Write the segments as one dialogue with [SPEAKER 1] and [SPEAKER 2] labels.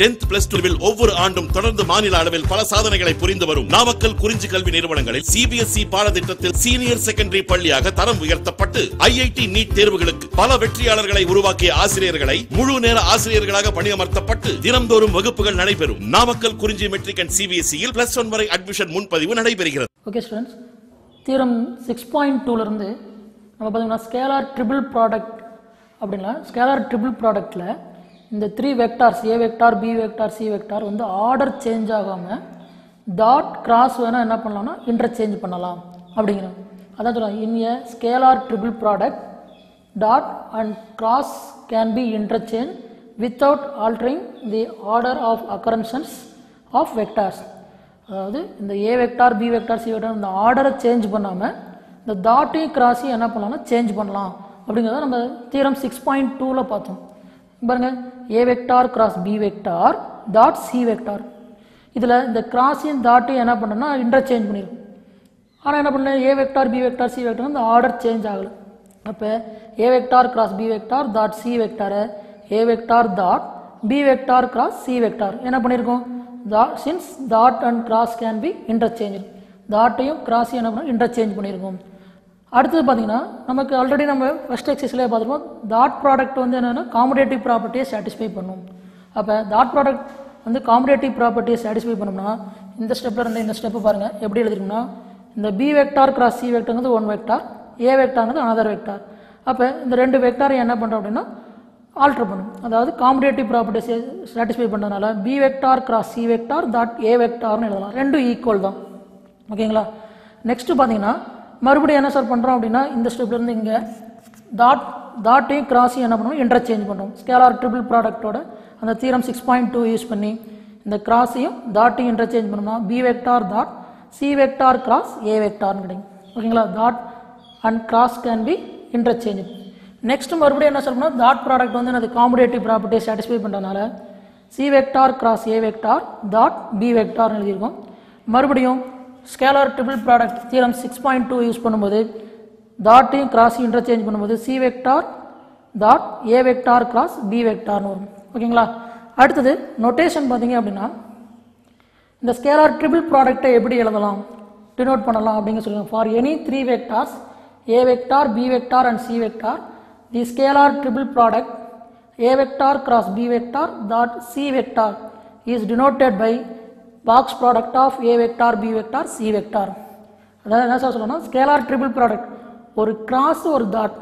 [SPEAKER 1] tenth plus டூவில் ஒவ்வொரு ஆண்டும் தொடர்ந்து மாநில அளவில் பல சாதனைகளை புரிந்து வரும் நாமக்கல் குறிஞ்சி கல்வி நிறுவனங்களில் சிபிஎஸ்இ பாடத்திட்டத்தில் சீனியர் செகண்டரி பள்ளியாக தரம் உயர்த்தப்பட்டு ஐஐடி நீட் தேர்வுகளுக்கு பல வெற்றியாளர்களை உருவாக்கிய ஆசிரியர்களை முழு நேர ஆசிரியர்களாக பணியமர்த்தப்பட்டு தினம்தோறும் வகுப்புகள் நடைபெறும் நாமக்கல் குறிஞ்சி மெட்ரிக் அண்ட் சிபிஎஸ்இயில் பிளஸ் ஒன் வரை அட்மிஷன் முன்பதிவு நடைபெறுகிறது
[SPEAKER 2] okay students theorem six point டூலேருந்து நம்ம பார்த்தீங்கன்னா ஸ்கேலார் ட்ரிபிள் ப்ராடக்ட் அப்படின்னா ஸ்கேலார் ட்ரிபிள் ப்ராடக்ட்டில் இந்த three vectors A vector B vector C vector வந்து ஆர்டர் சேஞ்ச் ஆகாமல் டாட் கிராஸ் வேணால் என்ன பண்ணலாம்னா இன்டர்சேஞ்ச் பண்ணலாம் அப்படிங்கிறாங்க அதான் சொல்லுவாங்க in A scalar triple product dot and cross can be interchanged without altering the order of occurrences of vectors அதாவது இந்த A vector B vector C vector இந்த ஆர்டரை சேஞ்ச் பண்ணாமல் இந்த டாட்டையும் கிராஸையும் என்ன பண்ணலாம்னா சேஞ்ச் பண்ணலாம் அப்படிங்கிறத நம்ம தீரம் சிக்ஸ் பாயிண்ட் டூவில் பார்த்தோம் பாருங்க ஏ vector cross B vector dot C vector இதில் இந்த கிராஸையும் டாட்டையும் என்ன பண்ணோம்னா இன்டர்சேஞ்ச் பண்ணியிருக்கோம் ஆனால் என்ன பண்ணல A vector B vector C vector இந்த ஆர்டர் சேஞ்ச் ஆகலை அப்போ ஏ vector cross B vector dot C வெக்டாரை A vector dot B vector cross C vector என்ன பண்ணியிருக்கோம் dot since dot and cross can be interchange டாட்டையும் கிராஸையும் என்ன பண்ணோம் இன்டர்சேஞ்ச் பண்ணியிருக்கோம் அடுத்தது பார்த்தீங்கன்னா நமக்கு ஆல்ரெடி நம்ம ஃபஸ்ட் எக்ஸசைஸ்லேயே பார்த்துருப்போம் டாட் ப்ராடக்ட் வந்து என்னென்னா காம்படேட்டிவ் ப்ராப்பர்ட்டியை சாட்டிஸ்ஃபை பண்ணும் அப்போ டாட் ப்ராடக்ட் வந்து காம்படேட்டிவ் ப்ராப்பர்ட்டியை சாட்டிஸ்ஃபை பண்ணோம்னா இந்த ஸ்டெப்பில் இருந்து இந்த ஸ்டெப்பு பாருங்கள் எப்படி எழுதிருக்கோம்னா இந்த பி வெக்டார் கிராஸ் சி வெக்டார்ங்கிறது ஒன் வெக்டார் ஏ வெக்டார்ங்கிறது அனதர் வெக்டார் அப்போ இந்த ரெண்டு வெக்டாரையும் என்ன பண்ணுறோம் அப்படின்னா ஆல்ட்ரு பண்ணும் அதாவது காம்படேட்டிவ் ப்ராப்பர்ட்டியை சாட்டிஸ்ஃபை பண்ணுறதுனால B vector cross C vector dot A வெக்டார்னு எழுதலாம் ரெண்டும் ஈக்குவல் தான் ஓகேங்களா நெக்ஸ்ட்டு பார்த்தீங்கன்னா மறுபடியும் என்ன சார் பண்ணுறோம் அப்படின்னா இந்த ஸ்டெப்லேருந்து இங்கே டாட் டாட்டையும் கிராஸையும் என்ன பண்ணுவோம் இன்டர்சேஞ்ச் பண்ணுறோம் ஸ்கேலார் ட்ரிபிள் ப்ராடக்ட்டோட அந்த தீரம் சிக்ஸ் பாயிண்ட் டூ யூஸ் பண்ணி இந்த கிராஸையும் டாட்டையும் இன்டர்சேஞ்ச் பண்ணோம்னா B vector dot C vector cross A வெக்டார்னு கிடைக்கும் ஓகேங்களா dot and cross can be interchange next மறுபடியும் என்ன சொல்லணும்னா டாட் ப்ராடக்ட் வந்து அது காம்படேட்டிவ் ப்ராப்பர்ட்டியை சாட்டிஸ்ஃபை பண்ணுறதுனால சி வெக்டார் கிராஸ் ஏ வெக்டார் டாட் பி வெக்டார்னு எழுதியிருக்கோம் மறுபடியும் scalar triple product theorem six point two use பண்ணும்போது டாட்டையும் கிராஸையும் இன்டர்சேஞ்ச் பண்ணும்போது சி வெக்டார் டாட் ஏ வெக்டார் கிராஸ் பி வெக்டார்னு வரும் ஓகேங்களா அடுத்தது நொட்டேஷன் பார்த்தீங்க அப்படின்னா இந்த ஸ்கேலார் ட்ரிபிள் ப்ராடக்ட்டை எப்படி எழுதலாம் டினோட் பண்ணலாம் அப்படிங்க சொல்லுங்க for any three vectors A vector B vector and C vector the scalar triple product A vector cross B vector dot C vector is denoted by box product of A vector B vector C vector அதாவது என்ன sir சொல்லணும்னா scalar triple product ஒரு cross ஒரு dot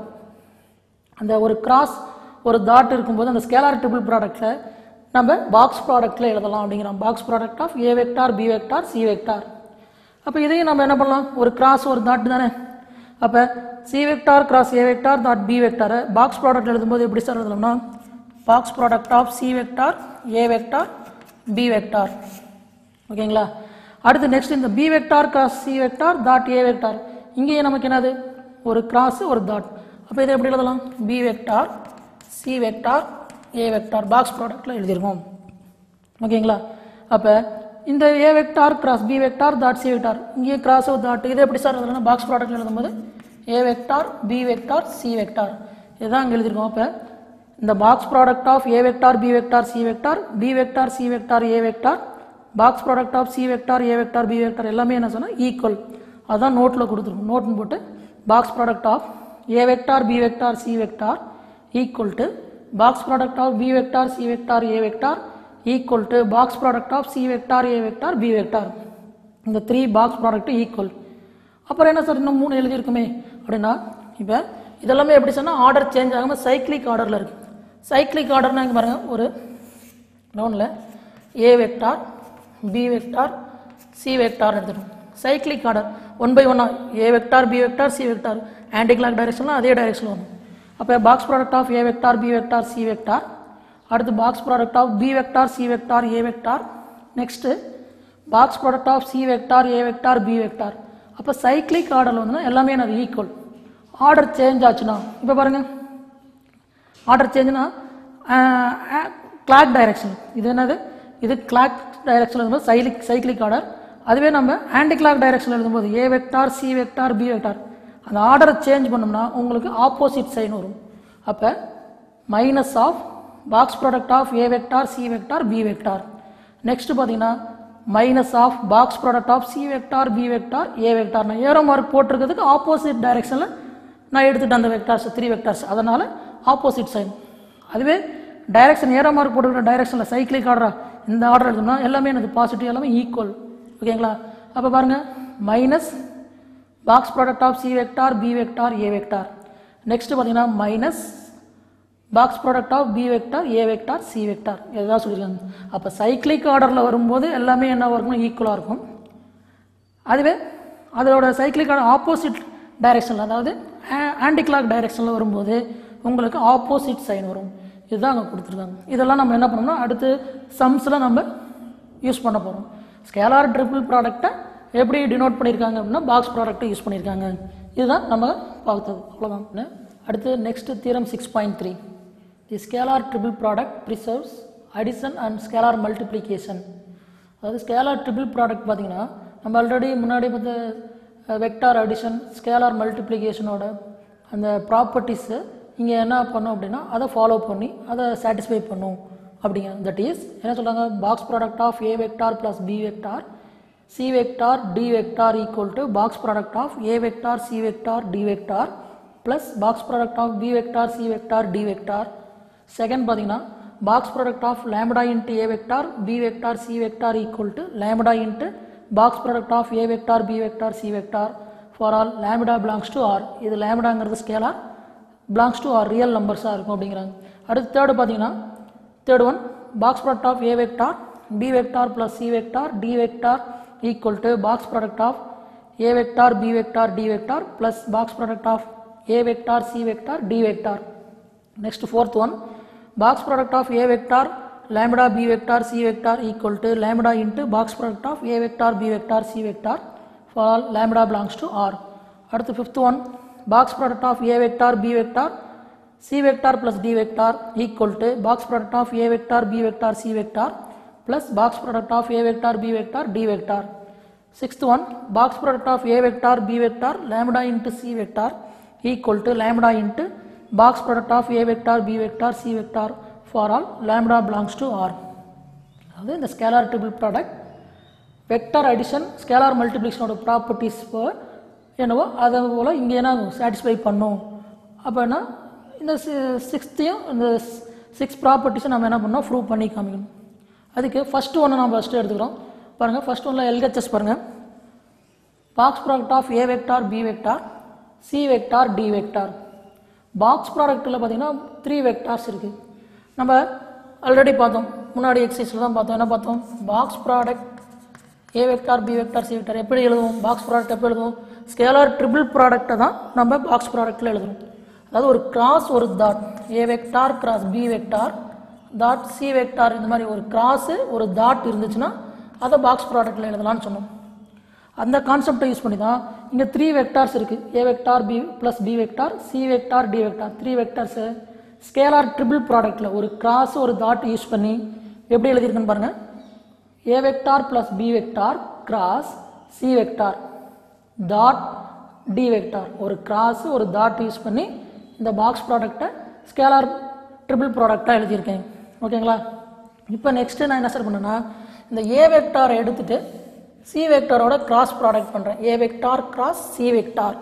[SPEAKER 2] அந்த ஒரு cross ஒரு dot இருக்கும்போது அந்த ஸ்கேலார் ட்ரிபிள் ப்ராடக்ட்டில் நம்ம பாக்ஸ் ப்ராடக்ட்டில் எழுதலாம் அப்படிங்கிறோம் box product of A vector B vector C vector அப்போ இதையும் நம்ம என்ன பண்ணலாம் ஒரு கிராஸ் ஒரு டாட் தானே அப்போ சி வெக்டார் கிராஸ் ஏ வெக்டார் டாட் பி வெக்டாரை பாக்ஸ் ப்ராடக்ட் எழுதும்போது எப்படி சார் எழுதலாம்னா box product of C vector A vector B vector ஓகேங்களா அடுத்து நெக்ஸ்ட் இந்த B vector cross C vector dot ஏ வெக்டார் இங்கேயும் நமக்கு என்னது ஒரு கிராஸ் ஒரு டாட் அப்போ இதை எப்படி எழுதலாம் பி வெக்டார் சி வெக்டார் ஏ வெக்டார் பாக்ஸ் ப்ராடக்ட்டில் எழுதிருக்கோம் ஓகேங்களா அப்போ இந்த A vector cross B vector dot C vector இங்கே கிராஸ் ஒரு டாட் இதை எப்படி சார் எழுதலாம் பாக்ஸ் ப்ராடக்ட் எழுதும்போது A vector B vector C vector இதுதான் அங்கே எழுதிருக்கோம் அப்போ இந்த box product of A vector B vector C vector B vector C vector A vector box product of C vector A vector B vector எல்லாமே என்ன சொன்னால் equal அதான் நோட்டில் கொடுத்துருக்கோம் நோட்னு போட்டு box product of A vector B vector C vector equal to box product of B vector C vector A vector equal to box product of C vector A vector B vector இந்த three box product equal அப்புறம் என்ன sir இன்னும் மூணு எழுதியிருக்குமே அப்படின்னா இப்போ இதெல்லாமே எப்படி சொன்னால் ஆர்டர் சேஞ்ச் ஆகாமல் சைக்ளிக் ஆர்டரில் இருக்குது சைக்ளிக் ஆர்டர்னா இங்கே பாருங்கள் ஒரு நோனில் A vector B vector C vector எடுத்துடும் சைக்ளிக் ஆர்டர் ஒன் பை ஒன்னா A vector B vector C vector anti clock டைரக்ஷனில் அதே டைரக்ஷனில் வரும் அப்போ box product of A vector B vector C vector அடுத்து box product of B vector C vector A vector next box product of C vector A vector B vector அப்போ cyclic ஆர்டரில் வந்துன்னா எல்லாமே எனக்கு ஈக்குவல் ஆர்டர் சேஞ்ச் ஆச்சுன்னா இப்போ பாருங்கள் order சேஞ்சுனா clock direction இது என்னது இது கிளாக் டைரக்ஷன் எழுதும்போது சைலிக் சைக்ளிக் ஆர்டர் அதுவே நம்ம ஆன்டி கிளாக் டைரக்ஷன் எழுதும்போது A vector C vector B vector அந்த ஆர்டரை சேஞ்ச் பண்ணோம்னா உங்களுக்கு ஆப்போசிட் சைன் வரும் அப்போ minus of box product of A vector C vector B vector next பார்த்தீங்கன்னா minus of box product of C vector B vector A vector நான் arrow mark போட்டிருக்கிறதுக்கு opposite டைரெக்ஷனில் நான் எடுத்துட்டேன் அந்த வெக்டார்ஸ் த்ரீ வெக்டார்ஸ் அதனால் ஆப்போசிட் சைன் அதுவே direction arrow mark போட்டுக்கிற டைரக்ஷனில் சைக்கிளிக் ஆர்டரா இந்த ஆர்டர் எடுத்தோம்னா எல்லாமே எனக்கு பாசிட்டிவ் எல்லாமே ஈக்குவல் ஓகேங்களா அப்போ பாருங்கள் minus box product of C vector B vector A vector next பார்த்தீங்கன்னா minus box product of B vector A vector C vector இதுதான் சொல்லியிருக்காங்க அப்போ சைக்கிளிக் ஆர்டரில் வரும்போது எல்லாமே என்ன இருக்கும் ஈக்குவலாக இருக்கும் அதுவே அதோட சைக்கிளிக் ஆர்டர் ஆப்போசிட் டைரெக்ஷனில் அதாவது ஆன்டி கிளாக் டைரெக்ஷனில் வரும்போது உங்களுக்கு ஆப்போசிட் சைன் வரும் இதுதான் அங்கே கொடுத்துருக்காங்க இதெல்லாம் நம்ம என்ன பண்ணோம்னா அடுத்து சம்ஸில் நம்ம யூஸ் பண்ண போகிறோம் ஸ்கேலார் ட்ரிபிள் ப்ராடக்ட்டை எப்படி டினோட் பண்ணியிருக்காங்க அப்படின்னா பாக்ஸ் ப்ராடக்ட்டை யூஸ் பண்ணியிருக்காங்க இதுதான் நம்ம பார்த்தது அவ்வளோதான் அடுத்து next theorem six point three the scalar triple product preserves addition and scalar multiplication அதாவது ஸ்கேலார் ட்ரிபிள் ப்ராடக்ட் பார்த்தீங்கன்னா நம்ம ஆல்ரெடி முன்னாடி பார்த்த வெக்டார் அடிஷன் ஸ்கேலார் மல்டிப்ளிகேஷனோட அந்த ப்ராப்பர்ட்டிஸு இங்கே என்ன பண்ணோம் அப்படின்னா அதை ஃபாலோ பண்ணி அதை சாட்டிஸ்ஃபை பண்ணும் அப்படிங்க தட் இஸ் என்ன சொல்கிறாங்க box product of A vector plus B vector C vector D vector equal to box product of A vector C vector D vector plus box product of B vector C vector D vector second பார்த்தீங்கன்னா box product of lambda into A vector B vector C vector equal to lambda into box product of A vector B vector C vector for all lambda belongs to R இது லேம்டாங்கிறது scalar belongs to R real நம்பர்ஸாக இருக்கும் அப்படிங்கிறாங்க அடுத்து third பார்த்தீங்கன்னா third one box product of A vector B vector plus C vector D vector equal to box product of A vector B vector D vector plus box product of A vector C vector D vector next fourth one box product of a vector lambda b vector c vector equal to lambda into box product of a vector b vector c vector for all lambda belongs to r அடுத்து fifth one box product of a vector b vector c vector plus d vector equal to box product of a vector b vector c vector plus box product of a vector b vector d vector sixth one box product of a vector b vector lambda into c vector equal to lambda into box product of a vector b vector c vector for all lambda belongs to r அதாவது இந்த scalar triple product vector addition scalar மல்டிப்ளிகேஷனோட properties என்னவோ அதை போல் இங்கே என்ன satisfy பண்ணும் அப்போனா இந்த சிக்ஸ்த்தையும் இந்த சிக்ஸ் ப்ராப்பர்ட்டிஸை நம்ம என்ன பண்ணோம் ப்ரூவ் பண்ணி காமிக்கணும் அதுக்கு ஃபஸ்ட்டு ஒன்று நம்ம ஃபஸ்ட்டு எடுத்துக்கிறோம் பாருங்கள் ஃபஸ்ட் ஒன்றில் எல்ஹெச்எஸ் பாருங்கள் box product of A vector B vector C vector D vector box ப்ராடக்ட்டில் பார்த்தீங்கன்னா த்ரீ வெக்டார்ஸ் இருக்குது நம்ம ஆல்ரெடி பார்த்தோம் முன்னாடி எக்ஸசைஸில் தான் பார்த்தோம் என்ன பார்த்தோம் box product A vector B vector C vector எப்படி எழுதுவோம் பாக்ஸ் ப்ராடக்ட் எப்படி எழுதுவோம் ஸ்கேலார் ட்ரிபிள் ப்ராடக்ட்டை தான் நம்ம பாக்ஸ் ப்ராடக்ட்டில் எழுதுறோம் அதாவது ஒரு கிராஸ் ஒரு dot A vector cross B vector dot C vector இந்த மாதிரி ஒரு கிராஸு ஒரு தாட் இருந்துச்சுன்னா அதை பாக்ஸ் ப்ராடக்ட்டில் எழுதலாம்னு சொன்னோம் அந்த கான்செப்டை யூஸ் பண்ணி தான் இங்கே த்ரீ வெக்டார்ஸ் இருக்குது A vector B plus B vector C vector D vector three vectors scalar triple ப்ராடக்ட்டில் ஒரு கிராஸ் ஒரு தாட் யூஸ் பண்ணி எப்படி எழுதியிருக்குன்னு பாருங்கள் A vector plus B vector cross C vector dot D vector ஒரு கிராஸ் ஒரு தாட் யூஸ் பண்ணி இந்த பாக்ஸ் ப்ராடக்டை ஸ்கேலார் ட்ரிபிள் ப்ராடக்டாக எழுதியிருக்கேன் ஓகேங்களா இப்போ நெக்ஸ்ட்டு நான் என்ன சார் பண்ணேன்னா இந்த ஏ வெக்டாரை எடுத்துட்டு சி வெக்டாரோட கிராஸ் ப்ராடக்ட் பண்ணுறேன் A vector cross C vector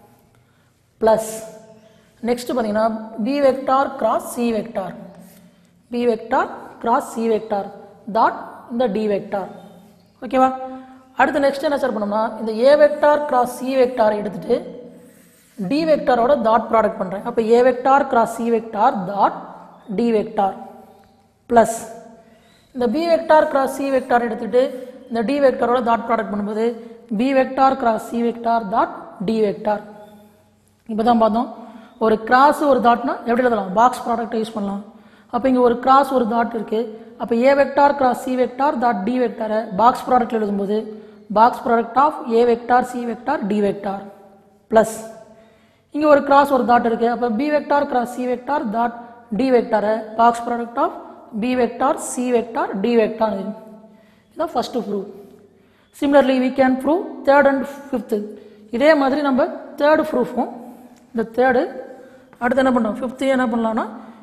[SPEAKER 2] plus next பார்த்தீங்கன்னா B vector cross C vector B vector cross C vector dot இந்த டி வெக்டார் ஓகேவா அடுத்து நெக்ஸ்ட் என்ன சார் பண்ணோம்னா இந்த ஏ வெக்டார் கிராஸ் சி வெக்டாரை எடுத்துட்டு டி வெக்டாரோட டாட் ப்ராடக்ட் பண்ணுறேன் அப்போ ஏ vector cross C vector dot D vector plus இந்த B vector cross C vector எடுத்துட்டு இந்த டி வெக்டாரோட டாட் ப்ராடக்ட் பண்ணும்போது B vector cross C vector dot D vector இப்போ தான் பார்த்தோம் ஒரு கிராஸ் ஒரு தாட்னா எப்படி எழுதலாம் பாக்ஸ் ப்ராடக்ட்டை யூஸ் பண்ணலாம் அப்போ இங்கே ஒரு கிராஸ் ஒரு தாட் இருக்குது அப்போ ஏ vector cross C vector dot D வெக்டாரை பாக்ஸ் ப்ராடக்ட்டில் எழுதும்போது box product of A vector C vector D vector plus இங்கே ஒரு கிராஸ் ஒரு தாட் இருக்குது அப்போ B vector cross C vector dot D வெக்டாரை box product of B vector C vector D vector இதுதான் first prove similarly we can prove third and fifth இதே மாதிரி நம்ம தேர்டு ப்ரூஃபும் இந்த தேர்டு அடுத்து என்ன பண்ணுறோம் ஃபிஃப்த்து என்ன பண்ணலாம்னா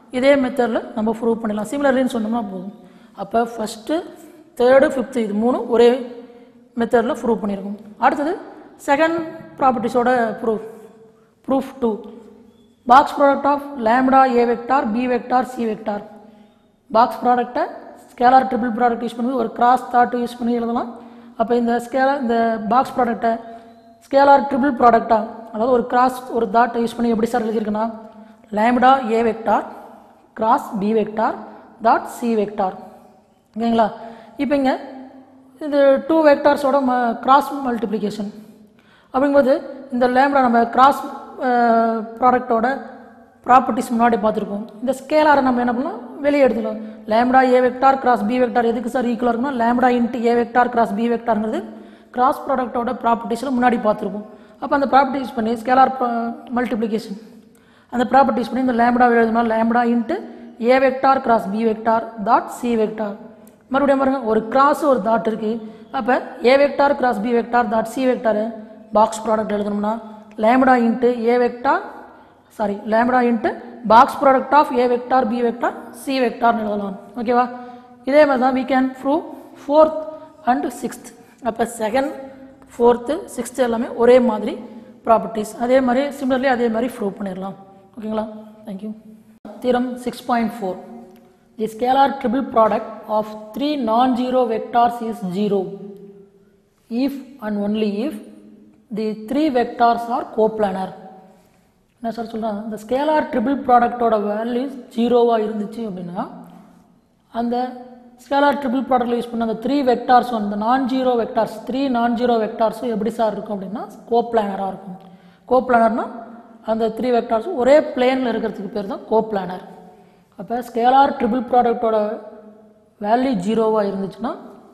[SPEAKER 2] இதே மெத்தடில் நம்ம ப்ரூவ் பண்ணிடலாம் சிமிலர்லின்னு சொன்னோம்னா போதும் அப்போ ஃபஸ்ட்டு தேர்டு ஃபிஃப்த்து இது மூணும் ஒரே மெத்தடில் ப்ரூவ் பண்ணியிருக்கோம் அடுத்தது செகண்ட் ப்ராப்பர்ட்டிஸோட proof proof two box product of lambda A vector B vector C vector box ப்ராடக்ட்டை ஸ்கேலார் ட்ரிபிள் ப்ராடக்ட் யூஸ் பண்ணி ஒரு கிராஸ் தாட் யூஸ் பண்ணி எழுதலாம் அப்போ இந்த ஸ்கேலார் இந்த பாக்ஸ் ப்ராடக்ட்டை ஸ்கேலார் ட்ரிபிள் ப்ராடக்டாக அதாவது ஒரு கிராஸ் ஒரு தாட்டை யூஸ் பண்ணி எப்படி சார் எழுதியிருக்குன்னா lambda A vector cross B vector dot C vector ஓகேங்களா இப்போ இங்கே இது டூ வெக்டார்ஸோட ம கிராஸ் மல்டிப்ளிகேஷன் அப்படிங்கும்போது இந்த லேம்டா நம்ம கிராஸ் ப்ராடக்டோட ப்ராப்பர்ட்டிஸ் முன்னாடி பார்த்துருக்கோம் இந்த ஸ்கேலாரை நம்ம என்ன பண்ணலாம் வெளியே எடுத்துக்கலாம் lambda A vector cross B vector எதுக்கு சார் ஈக்குவலாக இருக்குன்னா லேம்டா இன்ட்டு ஏ வெக்டார் கிராஸ் பி வெக்டார்ங்கிறது கிராஸ் ப்ராடக்டோட ப்ராப்பர்ட்டிஸில் முன்னாடி பார்த்துருப்போம் அப்போ அந்த ப்ராப்பர்ட்டிஸ் பண்ணி ஸ்கேலார் மல்டிப்ளிகேஷன் அந்த ப்ராப்பர்ட்டிஸ் பண்ணி இந்த லேம்டா எழுதுனா லேம்டா இன்ட்டு ஏ vector cross B vector dot C vector மறுபடியும் பாருங்க ஒரு கிராஸ் ஒரு டாட் இருக்கு அப்போ ஏ vector cross B vector dot C vector box product எழுதணும்னா lambda into A vector sorry lambda into box product of A vector B vector C வெக்டார்னு எழுதலாம் ஓகேவா இதே மாதிரி தான் we can prove fourth and sixth அப்போ செகண்ட் ஃபோர்த்து சிக்ஸ்த்து எல்லாமே ஒரே மாதிரி ப்ராப்பர்ட்டிஸ் அதே மாதிரி சிமிலர்லி அதே மாதிரி ப்ரூவ் பண்ணிடலாம் ஓகேங்களா thank you theorem six point four the scalar triple product of three non zero vectors is zero if and only if the three vectors are coplanar என்ன சார் சொல்கிறாங்க இந்த ஸ்கேலார் ட்ரிபிள் ப்ராடக்டோட வேல்யூஸ் ஜீரோவாக இருந்துச்சு அப்படின்னா அந்த ஸ்கேலார் ட்ரிபிள் ப்ராடக்ட்ல யூஸ் பண்ண அந்த த்ரீ வெக்டார்ஸ் அந்த non zero vectors three non zero வெக்டார்ஸும் எப்படி சார் இருக்கும் அப்படின்னா கோப்ளானராக இருக்கும் கோப்ளானர்னா அந்த த்ரீ வெக்டார்ஸும் ஒரே பிளேனில் இருக்கிறதுக்கு பேர் தான் கோப்ளானர் அப்போ ஸ்கேலார் ட்ரிபிள் ப்ராடக்டோட வேல்யூ ஜீரோவாக இருந்துச்சுன்னா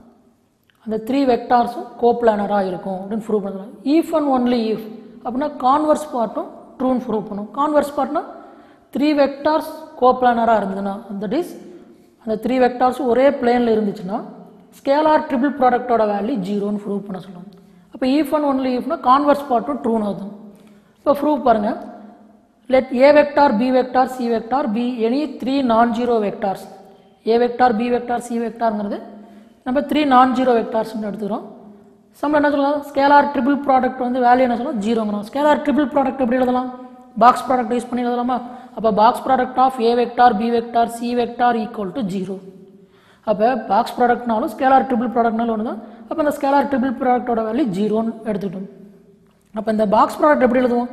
[SPEAKER 2] அந்த த்ரீ வெக்டார்ஸும் கோப்ளானராக இருக்கும் அப்படின்னு ப்ரூவ் பண்ணலாம் ஈஃப் அண்ட் ஒன்லி ஈஃப் அப்படின்னா கான்வர்ஸ் பார்ட்டும் ட்ரூன்னு ப்ரூவ் பண்ணும் கான்வர்ஸ் பார்ட்னா த்ரீ வெக்டார்ஸ் கோப்ளானராக இருந்ததுன்னா தட் இஸ் அந்த த்ரீ வெக்டார்ஸும் ஒரே பிளேனில் இருந்துச்சுன்னா ஸ்கேலார் ட்ரிபிள் ப்ராடக்டோட வேல்யூ ஜீரோன்னு ப்ரூவ் பண்ண சொல்லுவாங்க அப்போ ஈஃப் அண்ட் ஒன்லி ஈஃப்னா கான்வர்ஸ் பார்ட்டும் ட்ரூன்னு ஆகும் இப்போ ப்ரூவ் பாருங்கள் let a vector b vector c vector be any three non-zero vectors a vector b vector c vectorங்கிறது நம்ம த்ரீ நான் ஜீரோ வெக்டார்ஸ்னு எடுத்துக்கிறோம் சம்மில் என்ன சொல்லலாம் ஸ்கேலார் ட்ரிபிள் ப்ராடக்ட் வந்து வேல்யூ என்ன சொல்லலாம் ஜீரோங்கிறோம் ஸ்கேலார் ட்ரிபிள் ப்ராடக்ட் எப்படி எழுதலாம் பாக்ஸ் ப்ராடக்ட் யூஸ் பண்ணி எழுதலாமா அப்போ box product of A vector B vector C vector equal to zero அப்போ பாக்ஸ் ப்ராடக்ட்னாலும் ஸ்கேலார் ட்ரிபிள் ப்ராடக்ட்னாலும் ஒன்று தான் அப்போ அந்த ஸ்கேலார் ட்ரிபிள் ப்ராடக்டோட வேல்யூ ஜீரோன்னு எடுத்துக்கிட்டோம் அப்போ இந்த பாக்ஸ் ப்ராடக்ட் எப்படி எழுதுவோம்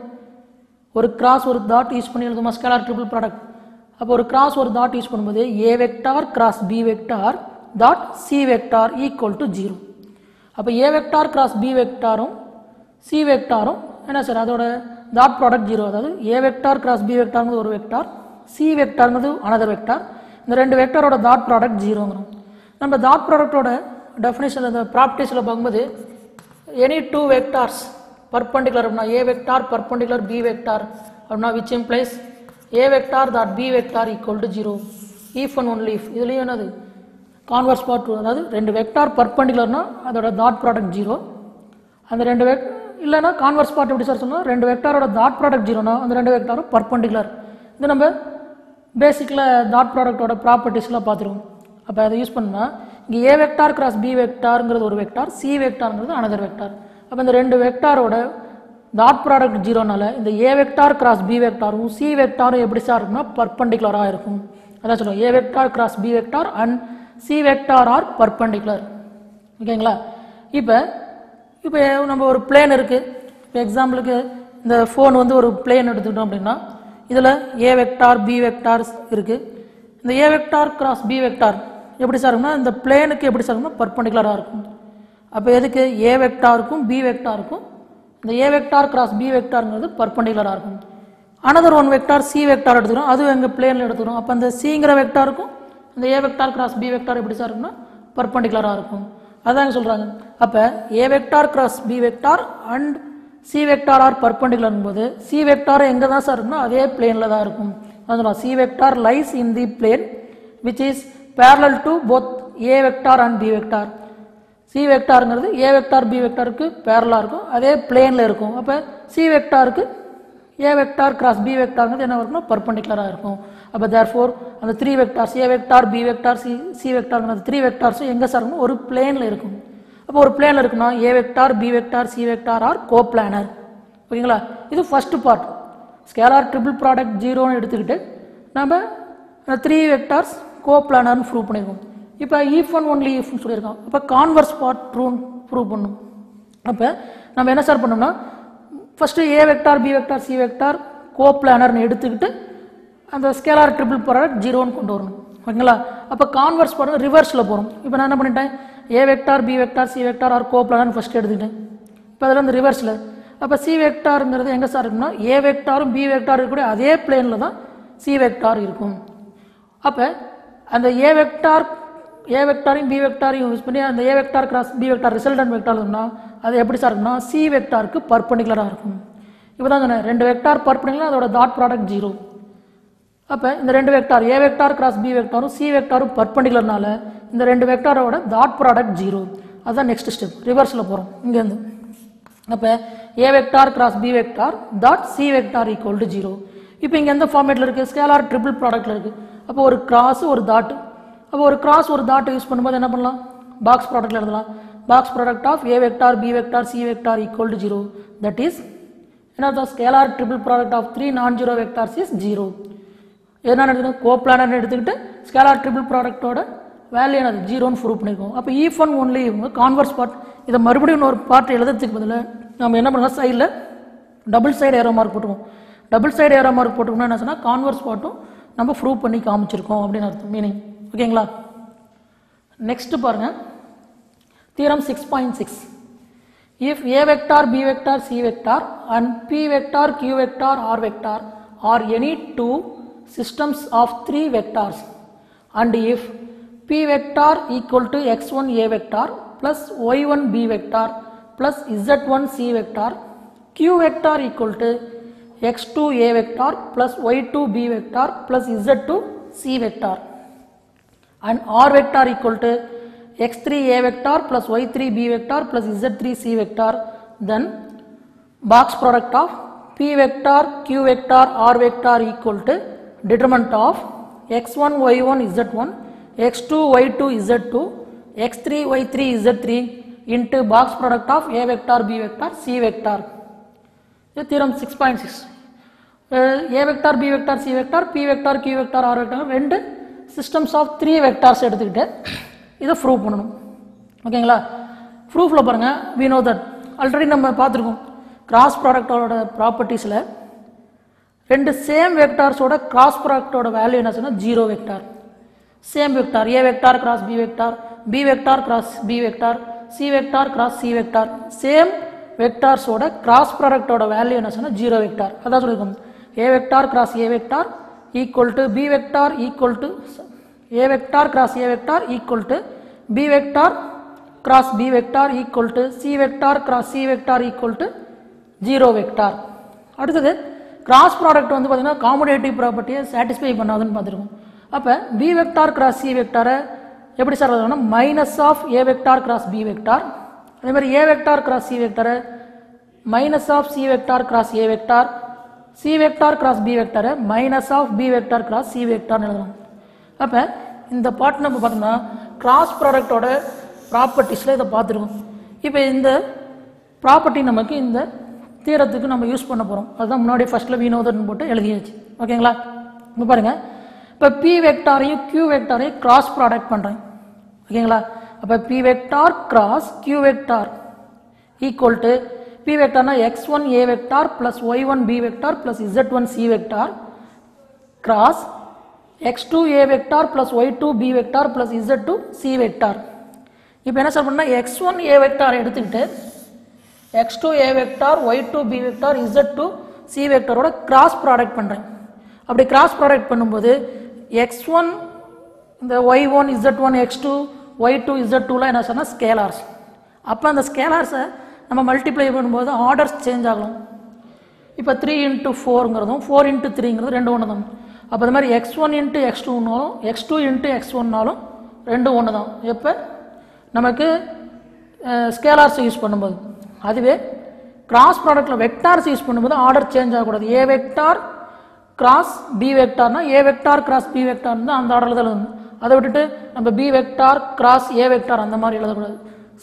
[SPEAKER 2] ஒரு கிராஸ் ஒரு டாட் யூஸ் பண்ணி எழுதுமா ஸ்கேலார் ட்ரிபிள் ப்ராடக்ட் அப்போ ஒரு கிராஸ் ஒரு டாட் யூஸ் பண்ணும்போது A vector cross B vector dot C vector equal to zero அப்போ ஏ வெக்டார் கிராஸ் பி வெக்டாரும் சி வெக்டாரும் என்ன சார் அதோட டாட் ப்ராடக்ட் ஜீரோ அதாவது ஏ வெக்டார் கிராஸ் பி வெக்டார்ங்கிறது ஒரு வெக்டார் சி வெக்டார்ங்கிறது அனதர் வெக்டார் இந்த ரெண்டு வெக்டாரோட டாட் ப்ராடக்ட் ஜீரோங்கிறோம் நம்ம டாட் ப்ராடக்டோட டெஃபினேஷன் அந்த ப்ராப்பர்ட்டிஸில் பார்க்கும்போது எனி டூ வெக்டார்ஸ் பர்பண்டிகுலர் அப்படின்னா ஏ வெக்டார் பர்பண்டிகுலர் பி வெக்டார் அப்படின்னா which implies A vector dot B vector equal to zero if and only if இதுலேயும் என்னது கான்வர்ஸ் பார்ட் அதாவது ரெண்டு வெக்டார் பர்பண்டிகுலர்னா அதோட டாட் ப்ராடக்ட் ஜீரோ அந்த ரெண்டு வெக் இல்லைன்னா கான்வர்ஸ் பார்ட் எப்படி சார் சொன்னால் ரெண்டு வெக்டாரோட டாட் ப்ராடக்ட் ஜீரோனா அந்த ரெண்டு வெக்டாரும் பர்பண்டிகுலர் இது நம்ம பேசிக்கில் டாட் ப்ராடக்டோட ப்ராப்பர்ட்டிஸ்லாம் பார்த்துருவோம் அப்போ அதை யூஸ் பண்ணால் இங்கே ஏ வெக்டார் கிராஸ் பி வெக்டாருங்கிறது ஒரு வெக்டார் சி வெக்டாருங்கிறது அனதர் வெக்டார் அப்போ இந்த ரெண்டு வெக்டாரோட டாட் ப்ராடக்ட் ஜீரோனால இந்த ஏ வெக்டார் கிராஸ் பி வெக்டாரும் சி வெக்டாரும் எப்படி சார் இருக்கும்னா பர்பண்டிகுலராக இருக்கும் அதான் சொல்லுவோம் A vector cross B vector and C vector are perpendicular ஓகேங்களா இப்போ இப்போ நம்ம ஒரு பிளேன் இருக்குது இப்போ எக்ஸாம்பிளுக்கு இந்த ஃபோன் வந்து ஒரு பிளேன் எடுத்துக்கிட்டோம் அப்படின்னா இதில் ஏ வெக்டார் பி வெக்டார்ஸ் இருக்குது இந்த A vector cross B vector எப்படி சார் இருக்கும்னா இந்த பிளேனுக்கு எப்படி சார் இருக்கும்னா பர்பண்டிகுலராக இருக்கும் அப்போ எதுக்கு ஏ வெக்டாருக்கும் பி வெக்டாருக்கும் இந்த ஏ வெக்டார் கிராஸ் பி வெக்டாருங்கிறது பர்பண்டிகுலராக இருக்கும் another one vector C vector எடுத்துக்கிறோம் அதுவும் எங்கள் பிளேனில் எடுத்துக்கிறோம் அப்போ அந்த சிங்கிற வெக்டாருக்கும் இந்த A vector cross B vector எப்படி சார் இருக்கும்னா பர்பண்டிகுலராக இருக்கும் அதாங்க சொல்கிறாங்க அப்போ ஏ vector cross B vector and C vector are perpendicular போது சி வெக்டார் எங்கே தான் சார் இருக்குன்னா அதே பிளேனில் தான் இருக்கும் அதான் சொல்லலாம் C vector lies in the plane which is parallel to both A vector and B vector C வெக்டாருங்கிறது ஏ வெக்டார் பி வெக்டாருக்கு பேரலாக இருக்கும் அதே பிளேனில் இருக்கும் அப்போ சி வெக்டாருக்கு ஏ வெக்டார் கிராஸ் பி வெக்டார்ங்கிறது என்ன இருக்கும்னா பர்பண்டிகுலராக இருக்கும் அப்போ தேர்ஃபோர் அந்த three vectors A vector B vector C C வெக்டார்ங்கிற அந்த த்ரீ வெக்டார்ஸும் எங்கே சார் இருக்கும் ஒரு பிளேனில் இருக்கும் அப்போ ஒரு பிளேனில் இருக்குன்னா A vector B vector C vector are coplanar ஓகேங்களா இது first part scalar triple product ஜீரோன்னு எடுத்துக்கிட்டு நம்ம த்ரீ வெக்டார்ஸ் கோ பிளானர்னு ப்ரூவ் பண்ணியிருக்கோம் இப்போ ஈஃப் ஒன் ஒன்லி ஈஃப்னு சொல்லியிருக்கோம் அப்போ கான்வர்ஸ் பார்ட் ட்ரூன் ப்ரூவ் பண்ணும் அப்போ நம்ம என்ன சார் பண்ணோம்னா first A vector B vector C vector கோ பிளானர்னு எடுத்துக்கிட்டு அந்த ஸ்கேலார் ட்ரிபிள் ப்ராடக்ட் ஜீரோன்னு கொண்டு வரணும் ஓகேங்களா அப்போ கான்வர்ஸ் பண்ண ரிவர்ஸில் போகிறோம் இப்போ நான் என்ன பண்ணிட்டேன் A vector B vector C vector are கோ பிளானர்னு ஃபஸ்ட்டு எடுத்துக்கிட்டேன் இப்போ அதில் வந்து ரிவர்ஸில் அப்போ சி வெக்டாருங்கிறது எங்கே சார் இருக்குன்னா ஏ வெக்டாரும் பி வெக்டார் இருக்கக்கூடிய அதே பிளேனில் தான் சி வெக்டார் இருக்கும் அப்போ அந்த ஏ வெக்டார் ஏ வெக்டாரையும் பி வெக்டாரையும் யூஸ் பண்ணி அந்த A vector cross B vector resultant vector இருக்குன்னா அது எப்படி சார் இருக்குன்னா சி வெக்டாருக்கு பர்பண்டிகுலராக இருக்கும் இப்போ தான் சொன்னேன் ரெண்டு வெக்டார் பர்பண்டிகுலர் அதோட டாட் ப்ராடக்ட் ஜீரோ அப்போ இந்த ரெண்டு வெக்டார் ஏ வெக்டார் கிராஸ் பி வெக்டாரும் சி வெக்டாரும் பர்பண்டிகுலர்னால இந்த ரெண்டு வெக்டாரோட டாட் ப்ராடக்ட் ஜீரோ அதுதான் நெக்ஸ்ட் ஸ்டெப் ரிவர்ஸில் போகிறோம் இங்கேருந்து அப்போ ஏ vector cross B vector dot C vector equal to zero இப்போ இங்கே எந்த ஃபார்மேட்டில் இருக்குது ஸ்கேலார் ட்ரிபிள் ப்ராடக்ட்டில் இருக்குது அப்போ ஒரு கிராஸ் ஒரு டாட் அப்போ ஒரு கிராஸ் ஒரு டாட் யூஸ் பண்ணும்போது என்ன பண்ணலாம் பாக்ஸ் ப்ராடக்ட்டில் எழுதலாம் box product of A vector B vector C vector equal to zero that is என்ன அர்த்தம் scalar triple product of three non zero vectors is zero என்ன எடுத்துக்கணும் கோப்ளானர்னு எடுத்துக்கிட்டு ஸ்கேலார் ட்ரிபிள் ப்ராடக்ட்டோட வேல்யூ என்னது ஜீரோன்னு ப்ரூவ் பண்ணியிருக்கோம் அப்போ if and only converse part இதை மறுபடியும் இன்னொரு பார்ட் எழுதுறதுக்கு பதிலாக நம்ம என்ன பண்ணலாம் சைடில் டபுள் சைடு ஏரோ மார்க் போட்டுருவோம் டபுள் சைடு ஏரோ மார்க் போட்டுக்கோம்னா என்ன சொன்னால் கான்வர்ஸ் பார்ட்டும் நம்ம ப்ரூவ் பண்ணி காமிச்சிருக்கோம் அப்படின்னு அர்த்தம் மீனிங் ஓகேங்களா நெக்ஸ்ட் பாருங்க theorem six point six if a vector b vector c vector and p vector q vector r vector are any two systems of three vectors and if p vector equal to x1 a vector plus y1 b vector plus z1 c vector q vector equal to x2 a vector plus y2 b vector plus z2 c vector and r vector equal to x3 a vector plus y3 b vector plus z3 c vector then box product of p vector q vector r vector equal to determinant of x1 y1 z1 x2 y2 z2 x3 y3 z3 into box product of a vector b vector c vector இது theorem 6.6 a vector b vector c vector p vector q vector r vector ரெண்டு systems of three vectors எடுத்துக்கிட்டு இதை prove பண்ணணும் ஓகேங்களா ப்ரூஃபில் பாருங்கள் we know that already நம்ம பார்த்துருக்கோம் cross ப்ராடக்டோட ப்ராப்பர்ட்டிஸில் ரெண்டு சேம் வெக்டார்ஸோட கிராஸ் ப்ராடக்டோட வேல்யூ என்ன சொன்னால் ஜீரோ வெக்டார் சேம் வெக்டார் ஏ vector cross B vector B vector cross B vector C vector cross C vector same வெக்டார்ஸோட கிராஸ் ப்ராடக்டோட வேல்யூ என்ன சொன்னால் ஜீரோ வெக்டார் அதான் சொல்லியிருக்கோம் A vector cross A vector equal to B vector equal to a vector cross a vector equal to b vector cross b vector equal to c vector cross c vector equal to 0 vector அடுத்தது cross product வந்து பார்த்தீங்கன்னா commutative ப்ராப்பர்ட்டியை satisfy பண்ணாதுன்னு பார்த்துருக்கோம் அப்போ B vector cross C வெக்டாரை எப்படி sir எழுதணும்னா minus of A vector cross B vector அதே மாதிரி ஏ வெக்டார் கிராஸ் சி வெக்டாரை minus of C vector cross A vector C vector cross B வெக்டாரை minus of B vector cross C வெக்டார்னு எழுதணும் அப்போ இந்த பாட் நம்ம பார்த்தோம்னா கிராஸ் ப்ராடக்டோட ப்ராப்பர்ட்டிஸில் இதை பார்த்துருக்கோம் இப்போ இந்த ப்ராப்பர்ட்டி நமக்கு இந்த தீரத்துக்கு நம்ம யூஸ் பண்ண போகிறோம் அதுதான் முன்னாடி ஃபஸ்ட்டில் வினோதன் போட்டு எழுதியாச்சு ஓகேங்களா இப்போ பாருங்கள் இப்போ பி வெக்டாரையும் கியூ வெக்டாரையும் கிராஸ் ப்ராடக்ட் பண்ணுறேன் ஓகேங்களா அப்போ B vector cross Q vector equal to B வெக்டார்னா X one A vector plus Y one B vector plus Z one C vector cross x2 a vector plus y2 b vector plus z2 c vector இப்போ என்ன sir பண்ணால் x1 a vector எடுத்துக்கிட்டு x2 a vector y2 b vector z2 c vectorோட cross product பண்ணுறேன் அப்படி cross product பண்ணும்போது x1 இந்த y1 z1 x2 y2 z2லாம் என்ன சொன்னால் ஸ்கேலார்ஸ் அப்போ அந்த ஸ்கேலார்ஸை நம்ம மல்டிப்ளை பண்ணும்போது ஆர்டர்ஸ் சேஞ்ச் ஆகலாம் இப்போ த்ரீ இன்ட்டு ஃபோருங்கிறதும் ஃபோர் இன்ட்டு த்ரீங்கிறது ரெண்டு ஒன்று தான் அப்போ அது மாதிரி எக்ஸ் ஒன் இன்ட்டு எக்ஸ் டூனாலும் எக்ஸ் டூ இன்ட்டு எக்ஸ் ஒன்னாலும் ரெண்டும் ஒன்று தான் எப்போ நமக்கு ஸ்கேலார்ஸ் யூஸ் பண்ணும்போது அதுவே கிராஸ் ப்ராடக்ட்டில் வெக்டார்ஸ் யூஸ் பண்ணும்போது ஆர்டர் சேஞ்ச் ஆகக்கூடாது ஏ வெக்டார் கிராஸ் பி வெக்டார்னா A vector cross B vector தான் அந்த ஆர்டரில் தான் எழுதணும் அதை விட்டுட்டு நம்ம பி வெக்டார் கிராஸ் ஏ வெக்டார் அந்த மாதிரி எழுதக்கூடாது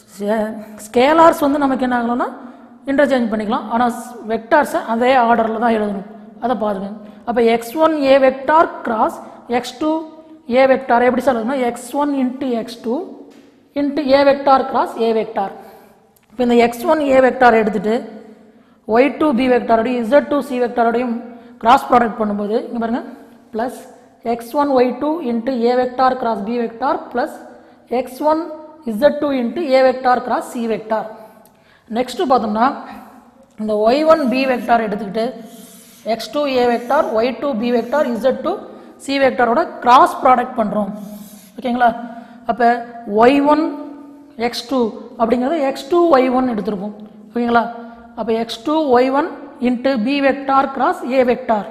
[SPEAKER 2] ஸ்கேலார்ஸ் வந்து நமக்கு என்ன ஆகணும்னா இன்டர்சேஞ்ச் பண்ணிக்கலாம் ஆனால் வெக்டார்ஸை அதே ஆர்டரில் தான் எழுதணும் அதை பாருங்க அப்போ X one A vector cross X two A vector எப்படி சொல்லணும்னா X one into X two into ஏ வெக்டார் கிராஸ் ஏ வெக்டார் இப்போ இந்த எக்ஸ் ஒன் ஏ வெக்டார் எடுத்துட்டு ஒய் டூ பி வெக்டாரோடையும் இசட் டூ சி வெக்டாரோடையும் கிராஸ் ப்ராடக்ட் பண்ணும்போது இங்கே பாருங்கள் plus X one Y two into ஏ vector cross B vector plus X one Z two into ஏ vector cross C vector next பார்த்தோம்னா இந்த Y one B vector எடுத்துக்கிட்டு X two A vector Y two B vector Z two C வெக்டாரோட cross product பண்ணுறோம் ஓகேங்களா அப்போ Y one X two அப்படிங்கிறது X two Y one எடுத்திருப்போம் ஓகேங்களா அப்போ X two Y one into B vector cross ஏ vector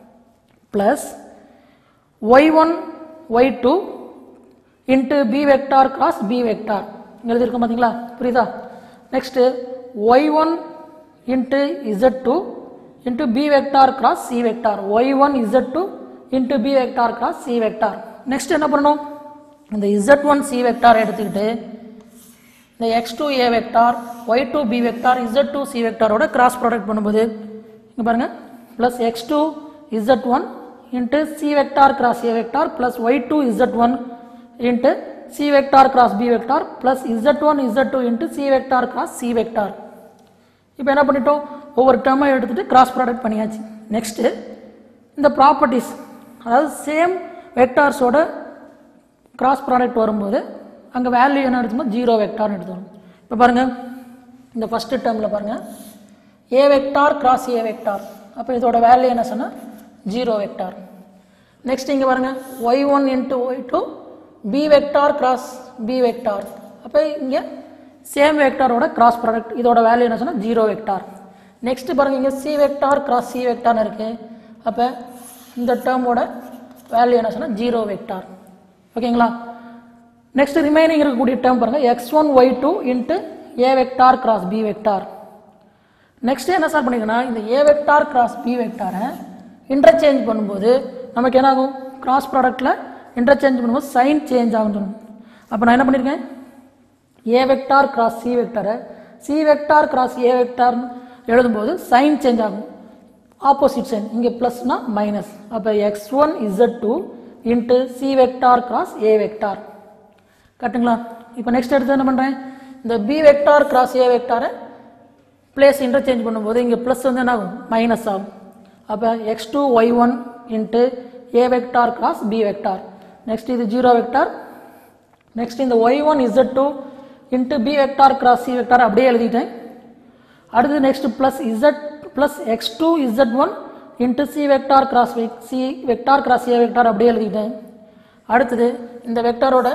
[SPEAKER 2] plus Y one Y two into B vector cross B vector எழுதியிருக்கோம் பார்த்தீங்களா புரியுதா next Y one into Z two into B vector cross C vector Y one Z two into B vector cross C vector next என்ன பண்ணணும் இந்த Z one C vector எடுத்துக்கிட்டு இந்த X two A vector Y two B vector Z two C வெக்டாரோட cross product பண்ணும்போது இங்கே பாருங்கள் plus X two Z one into C vector cross ஏ vector plus Y two Z one into C vector cross B vector plus Z one Z two into C vector cross C vector இப்போ என்ன பண்ணிட்டோம் ஒவ்வொரு டேர்மை எடுத்துகிட்டு cross product பண்ணியாச்சு next இந்த properties அதாவது same வெக்டார்ஸோட கிராஸ் ப்ராடக்ட் வரும்போது அங்கே வேல்யூ என்ன எடுத்தோம்னா ஜீரோ வெக்டார்னு எடுத்துக்கணும் இப்போ பாருங்கள் இந்த ஃபஸ்ட்டு டேர்மில் பாருங்கள் A vector cross A vector அப்போ இதோட வேல்யூ என்ன சொன்னால் ஜீரோ வெக்டார் நெக்ஸ்ட் இங்கே பாருங்கள் Y one into Y two B vector cross B vector அப்போ இங்கே சேம் வெக்டாரோட கிராஸ் ப்ராடக்ட் இதோட வேல்யூ என்ன சொன்னால் ஜீரோ வெக்டார் நெக்ஸ்ட் பாருங்கள் இங்கே சி வெக்டார் கிராஸ் சி வெக்டார்னு இருக்குது அப்போ இந்த டேர்மோட வேல்யூ என்ன சொன்னால் ஜீரோ வெக்டார் ஓகேங்களா நெக்ஸ்ட் ரிமைனிங் இருக்கக்கூடிய டேர்ம் பாருங்கள் X one Y two into ஏ vector cross B vector next என்ன சார் பண்ணிக்கன்னா இந்த ஏ வெக்டார் கிராஸ் பி வெக்டாரை இன்டர்சேஞ்ச் பண்ணும்போது நமக்கு என்ன ஆகும் கிராஸ் ப்ராடக்ட்டில் இன்டர்சேஞ்ச் பண்ணும்போது சைன் சேஞ்ச் ஆகும் சொல்லணும் அப்போ நான் என்ன பண்ணியிருக்கேன் ஏ வெக்டார் கிராஸ் சி வெக்டாரை சி வெக்டார் கிராஸ் ஏ வெக்டார் எழுதும்போது சைன் சேஞ்ச் ஆகும் ஆப்போசிட் சைன் இங்கே ப்ளஸ்னா மைனஸ் அப்போ X one Z two into C vector cross ஏ வெக்டார் கரெக்டுங்களா இப்போ நெக்ஸ்ட் எடுத்து என்ன பண்ணுறேன் இந்த பி வெக்டார் கிராஸ் ஏ வெக்டாரை பிளேஸ் இன்டர்சேஞ்ச் பண்ணும்போது இங்கே ப்ளஸ் வந்து என்ன ஆகும் மைனஸ் ஆகும் அப்போ X two Y one into ஏ vector cross B vector next இது ஜீரோ வெக்டார் நெக்ஸ்ட் இந்த Y one Z two into B vector cross C vector அப்படியே எழுதிட்டேன் அடுத்து next plus Z plus X two Z one into C vector cross C vector cross ஏ vector அப்படியே எழுதிட்டேன் அடுத்தது இந்த வெக்டாரோட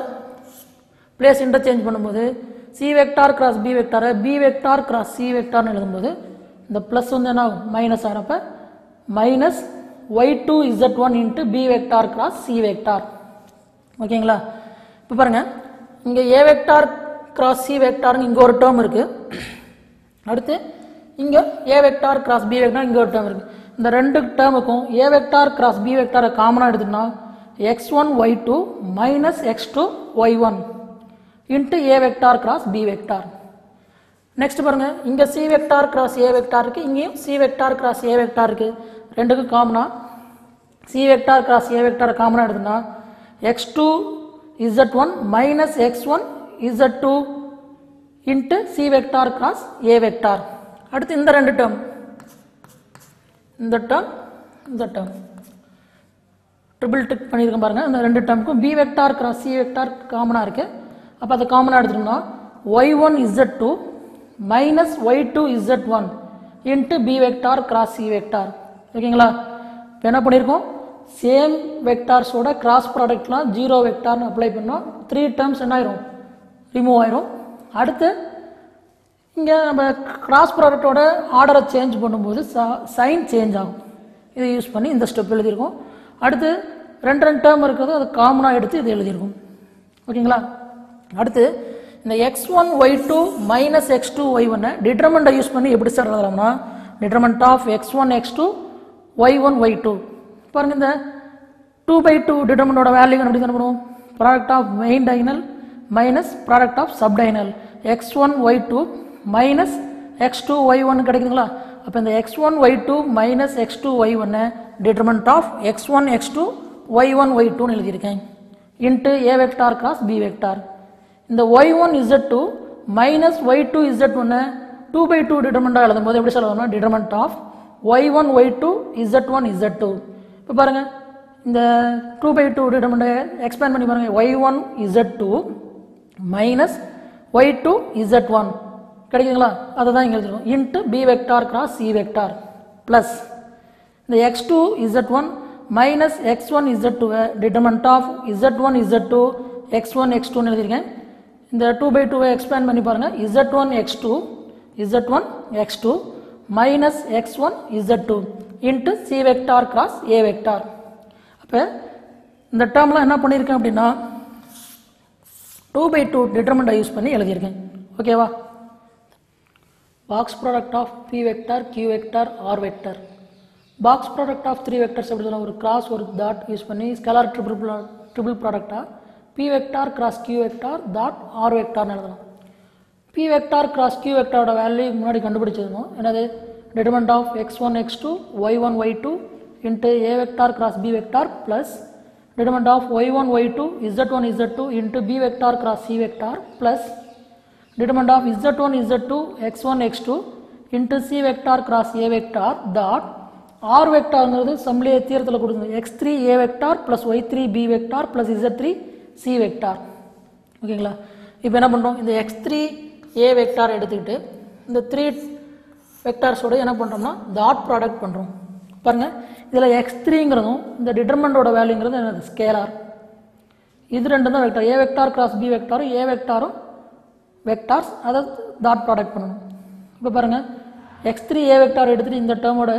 [SPEAKER 2] பிளேஸ் இன்டர்சேஞ்ச் பண்ணும்போது சி வெக்டார் கிராஸ் பி வெக்டாரை பி வெக்டார் கிராஸ் சி வெக்டார்னு எழுதும்போது இந்த ப்ளஸ் வந்து என்ன ஆகும் மைனஸ் ஆகிறப்ப minus Y two Z one into B vector cross C vector ஓகேங்களா இப்போ பாருங்கள் இங்கே ஏ வெக்டார் கிராஸ் சி வெக்டார்னு இங்கே ஒரு டேர்ம் இருக்குது அடுத்து இங்கே ஏ வெக்டார் கிராஸ் பி வெக்டார் இங்கே ஒரு டேர்ம் இருக்குது இந்த ரெண்டு டேர்முக்கும் ஏ வெக்டார் கிராஸ் பி வெக்டாரை காமனாக எடுத்துட்டோம்னா X one Y two minus X two Y one into ஏ vector cross B vector next பாருங்க இங்கே சி வெக்டார் கிராஸ் ஏ வெக்டார் இருக்குது இங்கேயும் சி வெக்டார் கிராஸ் ஏ வெக்டார் இருக்குது ரெண்டுக்கும் காமனா சி வெக்டார் கிராஸ் ஏ வெக்டார் காமனாக எடுத்துனா X two Z one minus X one Z two into C vector cross ஏ vector அடுத்து இந்த ரெண்டு டேர்ம் இந்த டேர்ம் இந்த டேர்ம் ட்ரிபிள் டிக் பண்ணியிருக்கேன் பாருங்கள் இந்த ரெண்டு டேர்முக்கும் B vector cross C vector காமனாக இருக்குது அப்போ அதை காமனாக எடுத்துட்டோம்னா Y one Z two minus Y two Z one into B vector cross C vector ஓகேங்களா இப்போ என்ன பண்ணியிருக்கோம் சேம் வெக்டார்ஸோட கிராஸ் ப்ராடக்ட்லாம் ஜீரோ வெக்டார்னு அப்ளை பண்ணோம் த்ரீ டேர்ம்ஸ் என்ன ஆயிரும் ரிமூவ் ஆயிரும் அடுத்து இங்கே நம்ம கிராஸ் ப்ராடக்டோட ஆர்டரை சேஞ்ச் பண்ணும்போது சைன் சேஞ்ச் ஆகும் இதை யூஸ் பண்ணி இந்த ஸ்டெப் எழுதியிருக்கோம் அடுத்து ரெண்டு ரெண்டு டேர்ம் இருக்கிறது அது காமனாக எடுத்து இது எழுதியிருக்கோம் ஓகேங்களா அடுத்து இந்த X one Y two minus X two Y ஒன்னை டிட்டர்மெண்ட்டை யூஸ் பண்ணி எப்படி சார் எழுதலாம்னா determinant of X one X two Y one Y two பாருங்க இந்த டூ பை டூ டிட்டர்மெண்டோட வேல்யூ எப்படி தானே பண்ணுவோம் product of main diagonal minus product of sub diagonal X one Y two minus X two Y one கிடைக்குதுங்களா அப்போ இந்த X one Y two minus X two Y ஒன்று determinant of X one X two Y one Y டூன்னு எழுதியிருக்கேன் into ஏ vector cross B vector இந்த Y one Z two minus Y two Z ஒன்று two by two டிட்டர்மெண்ட்டாக எழுதும் போது எப்படி சொல்லணும்னா determinant of Y one Y two Z one Z two இப்போ பாருங்கள் இந்த டூ பை டூ டிட்டர்மெண்ட்டை எக்ஸ்பேண்ட் பண்ணி பாருங்கள் Y one Z two minus Y two Z one கிடைக்குங்களா அதை தான் இங்கே எழுதிருக்கோம் into B vector cross C vector plus இந்த X two Z one minus X one Z டூவை determinant of Z one Z two X one X டூன்னு எழுதியிருக்கேன் இந்த டூ பை டூவை எக்ஸ்பேண்ட் பண்ணி பாருங்கள் Z one X two Z one X two minus X one Z two into C vector cross ஏ vector அப்போ இந்த டேர்ம்லாம் என்ன பண்ணியிருக்கேன் அப்படின்னா டூ பை டூ டிட்டர்மெண்ட்டை யூஸ் பண்ணி எழுதியிருக்கேன் ஓகேவா box product of B vector Q vector R vector box product of three vectors எப்படி சொல்லலாம் ஒரு கிராஸ் ஒரு டாட் யூஸ் பண்ணி ஸ்கேலார் ட்ரிபிள் ட்ரிபிள் ப்ராடக்டாக B vector cross Q vector dot R வெக்டார்னு எழுதலாம் பி வெக்டார் கிராஸ் கியூ வெக்டாரோட value முன்னாடி கண்டுபிடிச்சிருந்தோம் என்னது determinant of X one X two Y one Y two into A vector cross B vector plus determinant of Y one Y two Z one Z two into B vector cross C vector plus determinant of Z one Z two X one X two into C vector cross A vector dot R வெக்டார்ங்கிறது சம்லிய தீரத்தில் கொடுக்குது X three A vector plus Y three B vector plus Z three C vector ஓகேங்களா இப்போ என்ன பண்ணுறோம் இந்த X three A vector எடுத்துக்கிட்டு இந்த த்ரீ வெக்டார்ஸோட என்ன பண்ணுறோம்னா டாட் ப்ராடக்ட் பண்ணுறோம் பாருங்கள் இதில் எக்ஸ் த்ரீங்கிறதும் இந்த டிட்டர்மெண்டோட வேல்யூங்கிறது என்னது ஸ்கேலார் இது ரெண்டும் தான் வெக்டார் ஏ வெக்டார் கிராஸ் பி வெக்டாரும் ஏ வெக்டாரும் வெக்டார்ஸ் அதை டாட் ப்ராடக்ட் பண்ணணும் இப்போ பாருங்கள் எக்ஸ் த்ரீ ஏ வெக்டார் எடுத்துகிட்டு இந்த டேர்மோட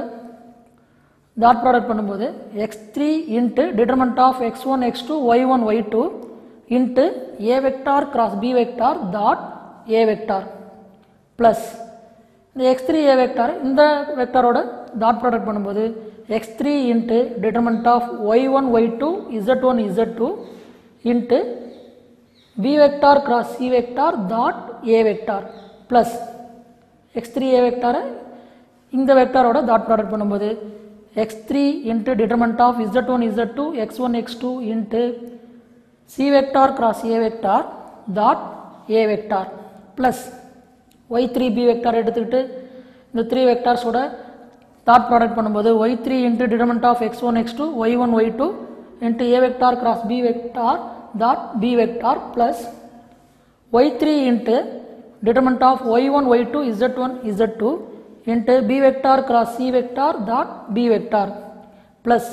[SPEAKER 2] டாட் ப்ராடக்ட் பண்ணும்போது X three into determinant of X one X two Y one Y two into A vector cross B vector dot A vector plus இந்த X three A vector இந்த வெக்டாரோட dot product பண்ணும்போது X three into determinant of Y one Y two Z one Z two into B vector cross C vector dot A vector plus x three a வெக்டாரை இந்த வெக்டாரோட dot product பண்ணும்போது X three into determinant of Z one Z two X one X two into C vector cross A vector dot A vector plus Y three B vector எடுத்துக்கிட்டு இந்த three வெக்டார்ஸோட dot product பண்ணும்போது y three into determinant of X one X two Y one Y two into A vector cross B vector dot B vector plus Y three into determinant of Y one Y two Z one Z two into B vector cross C vector dot B vector plus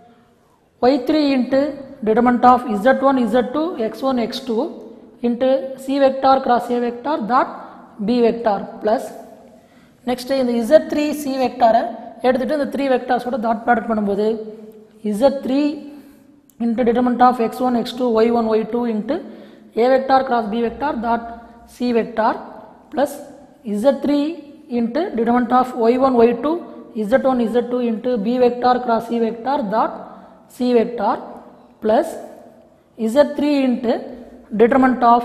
[SPEAKER 2] Y three into determinant of Z one Z two X one X two into C vector cross A vector dot B vector plus next இந்த z three c வெக்டாரை எடுத்துகிட்டு இந்த three வெக்டார்ஸோட dot product பண்ணும்போது Z three into determinant of X one X two Y one Y two into A vector cross B vector dot C vector plus Z three into determinant of Y one Y two Z one Z two into B vector cross C vector dot C vector plus Z three into determinant of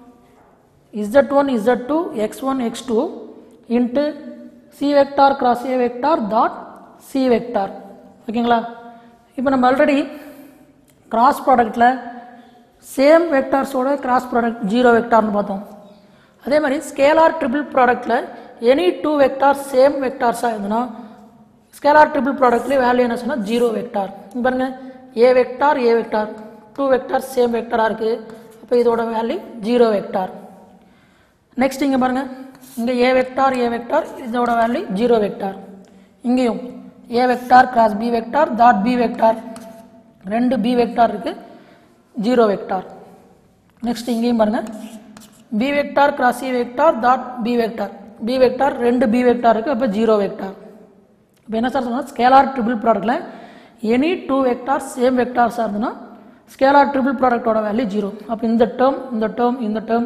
[SPEAKER 2] z1 z2 x1 x2 into C vector cross A vector dot C vector ஓகேங்களா இப்போ நம்ம already cross ப்ராடக்டில் same வெக்டார்ஸோட cross product zero வெக்டார்னு பார்த்தோம் அதே மாதிரி scalar triple ப்ராடக்டில் any two vector same வெக்டார்ஸாக இருந்ததுன்னா ஸ்கேலார் ட்ரிபிள் ப்ராடக்ட்லேயே வேல்யூ என்ன சொன்னால் ஜீரோ வெக்டார் இங்க பாருங்க ஏ வெக்டார் ஏ வெக்டார் டூ வெக்டார் சேம் வெக்டாராக இருக்குது அப்போ இதோட வேல்யூ ஜீரோ வெக்டார் நெக்ஸ்ட் இங்கே பாருங்கள் இங்கே ஏ வெக்டார் ஏ வெக்டார் இதோட வேல்யூ ஜீரோ வெக்டார் இங்கேயும் a vector cross B vector dot B vector ரெண்டு பி வெக்டார் இருக்குது ஜீரோ வெக்டார் நெக்ஸ்ட் இங்கேயும் பாருங்கள் b vector cross C vector dot B vector B vector ரெண்டு பி வெக்டார் இருக்குது அப்போ ஜீரோ வெக்டார் இப்போ என்ன சார் சொன்னால் ஸ்கேலார் ட்ரிபிள் ப்ராடக்ட்டில் எனி டூ வெக்டார்ஸ் சேம் வெக்டார்ஸாக இருந்ததுன்னா ஸ்கேலார் ட்ரிபிள் ப்ராடக்ட்டோட வேல்யூ ஜீரோ அப்போ இந்த டேர்ம் இந்த டேர்ம் இந்த டேர்ம்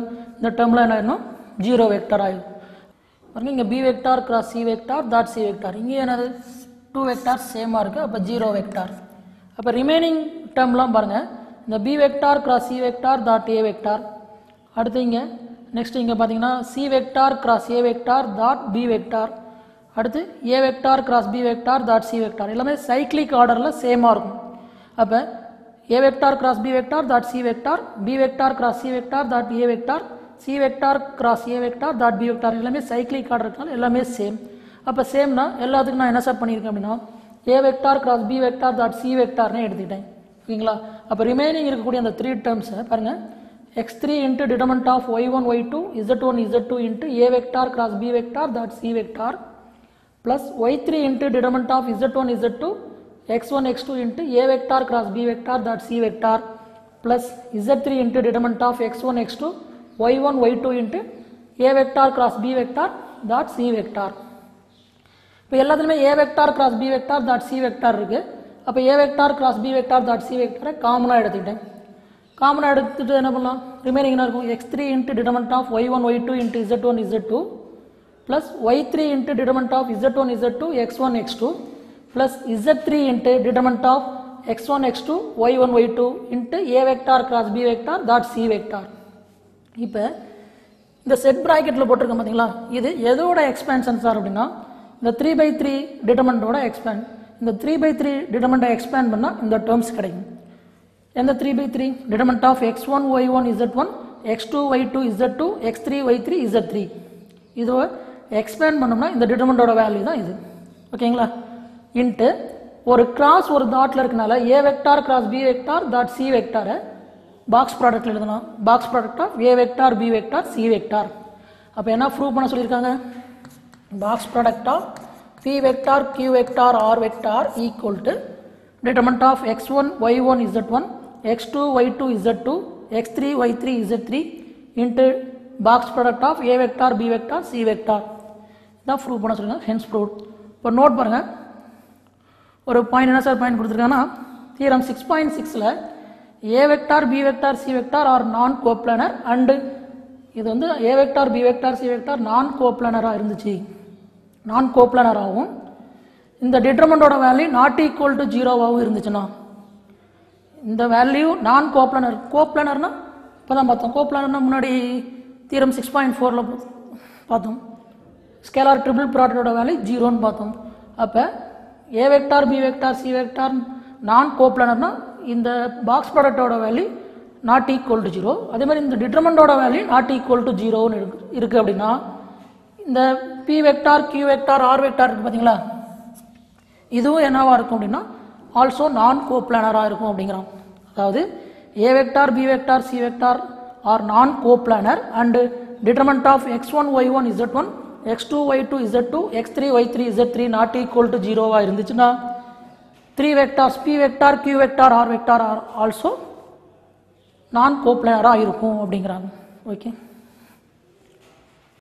[SPEAKER 2] இந்த டேர்மில் என்ன ஆயிடணும் ஜீரோ வெக்டார் ஆயிடும் பாருங்க இங்கே b vector cross C vector dot C vector இங்கே என்னது டூ வெக்டார் சேமாக இருக்குது அப்போ ஜீரோ வெக்டார் அப்போ ரிமைனிங் டேர்ம்லாம் பாருங்கள் இந்த B vector cross C vector dot ஏ வெக்டார் அடுத்து இங்கே நெக்ஸ்ட் இங்கே பார்த்தீங்கன்னா சி வெக்டார் கிராஸ் ஏ வெக்டார் டாட் பி வெக்டார் அடுத்து a vector cross B vector dot C vector எல்லாமே சைக்ளிக் ஆர்டரில் சேமாக இருக்கும் அப்போ ஏ vector cross B vector dot C vector B vector cross C vector dot ஏ வெக்டார் சி வெக்டார் கிராஸ் ஏ vector dot B vector எல்லாமே cyclic order இருக்கனால எல்லாமே same அப்போ சேம்னா எல்லாத்துக்கும் நான் என்ன சார் பண்ணியிருக்கேன் அப்படின்னா ஏ vector cross B vector dot c வெக்டார்னே எடுத்துக்கிட்டேன் ஓகேங்களா அப்போ ரிமைனிங் இருக்கக்கூடிய அந்த த்ரீ டேர்ம்ஸை பாருங்கள் X three into determinant of Y one Y two Z one Z two into A vector cross B vector dot C vector plus y3 into determinant of z1 z2 x1 x2 into a vector cross b vector dot c vector plus z3 into determinant of x1 x2 y1 y2 into a vector cross b vector dot c vector இப்போ எல்லாத்துலேயுமே a vector cross B vector dot C vector இருக்குது அப்போ ஏ vector cross B vector dot C வெக்டாரை காமனாக எடுத்துக்கிட்டேன் காமனாக எடுத்துகிட்டு என்ன பண்ணலாம் ரிமைனிங் என்ன இருக்கும் x three into determinant of Y one Y two into z one Z two plus y3 into determinant of z1 z2 x1 x2 plus z3 into determinant of x1 x2 y1 y2 into a vector cross b vector dot c vector இப்போ இந்த set ப்ராக்கெட்டில் போட்டிருக்கோம் பார்த்தீங்களா இது எதோட expansion sir அப்படின்னா இந்த three by three டிட்டர்மெண்ட்டோட எக்ஸ்பேண்ட் இந்த த்ரீ பை த்ரீ டிட்டர்மெண்ட்டை எக்ஸ்பேண்ட் பண்ணால் இந்த டேர்ம்ஸ் கிடைக்கும் எந்த three by three determinant of X one y one z one X two y two z two x three y three z three இது expand பண்ணோம்னா இந்த டிட்டர்மெண்டோட வேல்யூ தான் இது ஓகேங்களா இன்ட்டு ஒரு கிராஸ் ஒரு தாட்டில் இருக்கனால a vector cross B vector dot C வெக்டாரை பாக்ஸ் ப்ராடக்ட்டில் எழுதலாம் box product of A vector B vector C vector அப்போ என்ன ப்ரூவ் பண்ண சொல்லியிருக்காங்க box product of B vector Q vector R vector equal to determinant of X one y one z one X two y two z two x three y three z three into box product of A vector B vector C vector இதான் prove பண்ண சொல்லுங்கள் hence prove இப்போ note பாருங்கள் ஒரு point என்ன sir point கொடுத்துருக்காங்கன்னா தீரம் six point சிக்ஸில் a vector B vector C vector are non coplanar and இது வந்து a vector B vector C vector non கோப்ளானராக இருந்துச்சு நான் கோப்ளானராகவும் இந்த டிட்டர்மெண்டோட வேல்யூ நாட் ஈக்குவல் டு ஜீரோவாகவும் இருந்துச்சுன்னா இந்த வேல்யூ நான் கோப்ளானர் கோப்ளானர்னா இப்போ தான் பார்த்தோம் கோப்ளானர்னா முன்னாடி தீரம் சிக்ஸ் பாயிண்ட் ஃபோரில் பார்த்தோம் ஸ்கேலார் ட்ரிபிள் ப்ராடக்டோட வேல்யூ ஜீரோன்னு பார்த்தோம் அப்போ ஏ vector B vector C vector non கோப்ளானர்னா இந்த பாக்ஸ் ப்ராடக்டோட value not equal to zero அதே மாதிரி இந்த டிட்டர்மெண்டோட வேல்யூ நாட் ஈக்குவல் டு ஜீரோன்னு இருக்கு இருக்குது அப்படின்னா இந்த B vector Q vector R vector இருக்குது பார்த்தீங்களா இதுவும் என்னவா இருக்கும் அப்படின்னா ஆல்சோ நான் கோப்ளானராக இருக்கும் அப்படிங்கிறான் அதாவது ஏ vector B vector C vector are non coplanar and determinant of X one y one z one X two y two z two x three y three z three not equal to ஜீரோவாக இருந்துச்சுன்னா three vectors p vector Q vector R vector are also non கோப்ளானராக இருக்கும் அப்படிங்கிறாங்க okay